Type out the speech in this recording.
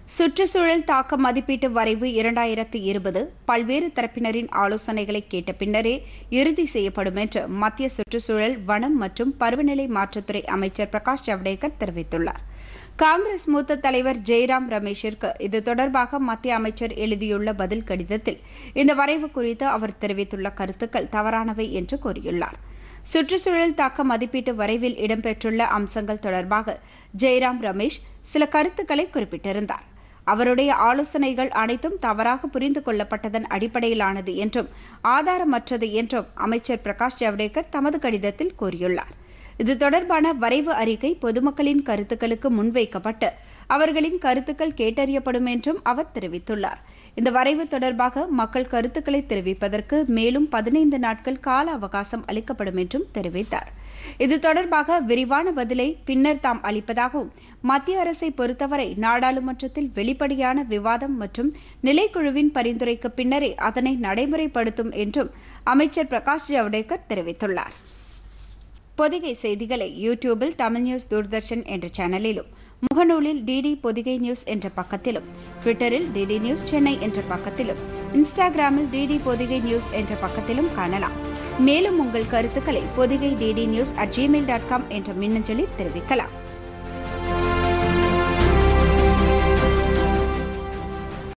சுற்றுச்சூழல் தாக்க மதிப்பீட்டு வரைவு இரண்டாயிரத்து இருபது பல்வேறு தரப்பினரின் ஆலோசனைகளை கேட்ட பின்னரே இறுதி செய்யப்படும் என்று மத்திய சுற்றுச்சூழல் வனம் மற்றும் பருவநிலை மாற்றத்துறை அமைச்சர் பிரகாஷ் ஜவடேகர் தெரிவித்துள்ளார் காங்கிரஸ் மூத்த தலைவர் ஜெய்ராம் ரமேஷிற்கு இது தொடர்பாக மத்திய அமைச்சர் எழுதியுள்ள பதில் கடிதத்தில் இந்த வரைவு குறித்து அவர் தெரிவித்துள்ள கருத்துக்கள் தவறானவை என்று கூறியுள்ளார் சுற்றுச்சூழல் தாக்க மதிப்பீட்டு வரைவில் இடம்பெற்றுள்ள அம்சங்கள் தொடர்பாக ஜெய்ராம் ரமேஷ் சில கருத்துக்களை குறிப்பிட்டிருந்தார் அவருடைய ஆலோசனைகள் அனைத்தும் தவறாக புரிந்து கொள்ளப்பட்டதன் அடிப்படையிலானது என்றும் ஆதாரமற்றது என்றும் அமைச்சர் பிரகாஷ் ஜவடேகர் தமது கடிதத்தில் கூறியுள்ளார் இது தொடர்பான வரைவு அறிக்கை பொதுமக்களின் கருத்துக்களுக்கு முன்வைக்கப்பட்டு அவர்களின் கருத்துக்கள் கேட்டறியப்படும் என்றும் அவர் தெரிவித்துள்ளார் இந்த வரைவு தொடர்பாக மக்கள் கருத்துக்களை தெரிவிப்பதற்கு மேலும் பதினைந்து நாட்கள் கால அவகாசம் அளிக்கப்படும் என்றும் தெரிவித்தார் இது தொடர்பாக விரிவான பதிலை பின்னர் தாம் அளிப்பதாகவும் மத்திய அரசை பொறுத்தவரை நாடாளுமன்றத்தில் வெளிப்படையான விவாதம் மற்றும் நிலைக்குழுவின் பரிந்துரைக்கு பின்னரே அதனை நடைமுறைப்படுத்தும் என்றும் அமைச்சர் பிரகாஷ் ஜவடேகர் தெரிவித்துள்ளார் பொதிகை செய்திகளை யூடியூபில் தமிழ் நியூஸ் தூர்தர்ஷன் என்ற சேனலிலும் முகநூலில் டிடி பொதிகை நியூஸ் என்ற பக்கத்திலும் ட்விட்டரில் டிடி நியூஸ் சென்னை என்ற பக்கத்திலும் இன்ஸ்டாகிராமில் டிடி பொதிகை நியூஸ் என்ற பக்கத்திலும் காணலாம் மேலும் உங்கள் கருத்துக்களை Podhigai DD news at Gmail dot com என்ற மின்னஞ்சலில் தெரிவிக்கலாம்